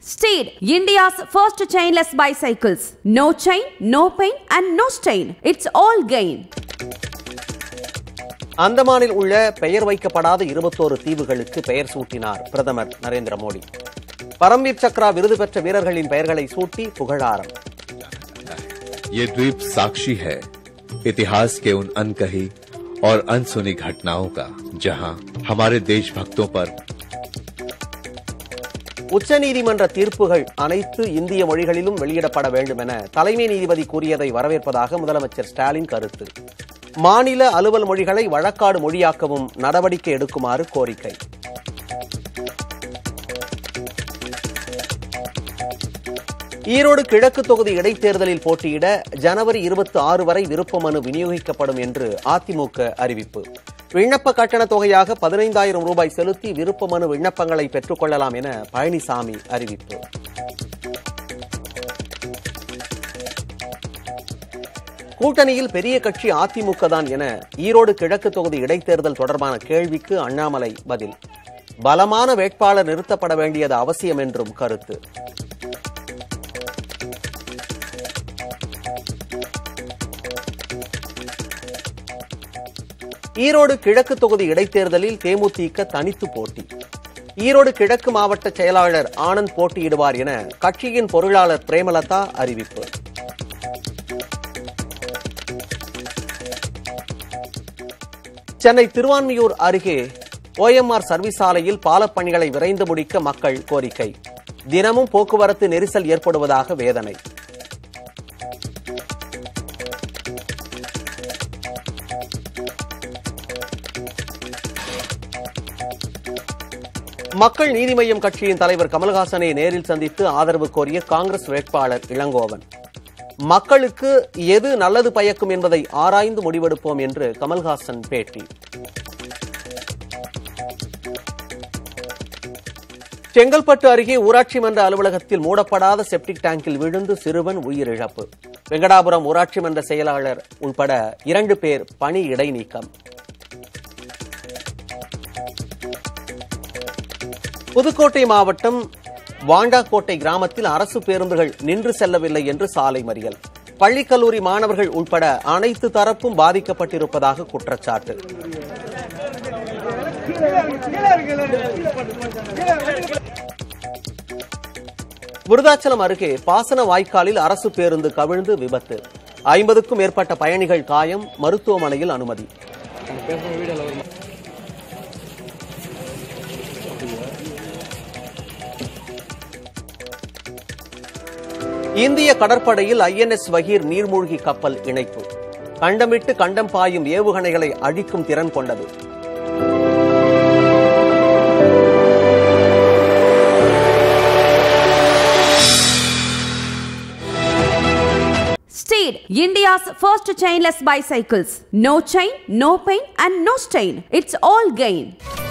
Steed, India's first chainless bicycles. No chain, no pain, and no stain. It's all gain. அந்தமானில் உள்ள பெயர் வைக்கப்படாத இருபத்தோரு தீவுகளுக்கு பெயர் சூட்டினார் பிரதமர் நரேந்திர மோடி பரம்வீர் சக்ரா விருது பெற்ற வீரர்களின் பெயர்களை சூட்டி புகழாரம் ये द्वीप साक्षी है इतिहास के उन अनकही और अनसुनी घटनाओं का जहां हमारे देशभक्तों पर உச்சநீதிமன்ற தீர்ப்புகள் அனைத்து இந்திய மொழிகளிலும் வெளியிடப்பட வேண்டும் என தலைமை நீதிபதி கூறியதை வரவேற்பதாக முதலமைச்சர் ஸ்டாலின் கருத்து மாநில அலுவல் மொழிகளை வழக்காடு மொழியாக்கவும் நடவடிக்கை எடுக்குமாறு கோரிக்கை ஈரோடு கிழக்கு தொகுதி இடைத்தேர்தலில் போட்டியிட ஜனவரி இருபத்தி ஆறு வரை விருப்ப மனு விநியோகிக்கப்படும் என்று அதிமுக அறிவிப்பு விண்ணப்ப கட்டண தொகையாக பதினைந்தாயிரம் ரூபாய் செலுத்தி விருப்ப மனு விண்ணப்பங்களை பெற்றுக் கொள்ளலாம் என பழனிசாமி அறிவிப்பு கூட்டணியில் பெரிய கட்சி அதிமுக தான் என ஈரோடு கிழக்கு தொகுதி இடைத்தேர்தல் தொடர்பான கேள்விக்கு அண்ணாமலை பதில் பலமான வேட்பாளர் நிறுத்தப்பட வேண்டியது அவசியம் என்றும் கருத்து ஈரோடு கிழக்கு தொகுதி இடைத்தேர்தலில் தேமுதிக தனித்து போட்டி ஈரோடு கிழக்கு மாவட்ட செயலாளர் ஆனந்த் போட்டியிடுவார் என கட்சியின் பொருளாளர் பிரேமலதா அறிவிப்பு சென்னை திருவான்மியூர் அருகே ஓஎம்ஆர் சர்வீஸ் சாலையில் பாலப்பணிகளை விரைந்து முடிக்க மக்கள் கோரிக்கை தினமும் போக்குவரத்து நெரிசல் ஏற்படுவதாக வேதனை மக்கள் நீதி மய்யம் கட்சியின் தலைவர் கமல்ஹாசனை நேரில் சந்தித்து ஆதரவு கோரிய காங்கிரஸ் வேட்பாளர் இளங்கோவன் மக்களுக்கு எது நல்லது பயக்கும் என்பதை ஆராய்ந்து முடிவெடுப்போம் என்று கமல்ஹாசன் பேட்டி செங்கல்பட்டு அருகே ஊராட்சி மன்ற அலுவலகத்தில் மூடப்படாத செப்டிக் டேங்கில் விழுந்து சிறுவன் உயிரிழப்பு வெங்கடாபுரம் ஊராட்சி மன்ற செயலாளர் உள்பட இரண்டு பேர் பணி இடைநீக்கம் புதுக்கோட்டை மாவட்டம் வாண்டாக்கோட்டை கிராமத்தில் அரசு பேருந்துகள் நின்று செல்லவில்லை என்று சாலை மறியல் பள்ளி கல்லூரி மாணவர்கள் உட்பட அனைத்து தரப்பும் பாதிக்கப்பட்டிருப்பதாக குற்றச்சாட்டு விருதாச்சலம் அருகே பாசன வாய்க்காலில் அரசு பேருந்து கவிழ்ந்து விபத்து ஐம்பதுக்கும் மேற்பட்ட பயணிகள் காயம் மருத்துவமனையில் அனுமதி இந்திய கடற்படையில் ஐஎன்எஸ் வகீர் நீர்மூழ்கி கப்பல் இணைப்பு கண்டமிட்டு கண்டம் பாயும் ஏவுகணைகளை அழிக்கும் திறன் கொண்டது Steed, India's first chainless bicycles. No chain, no pain, and no stain. It's all gain.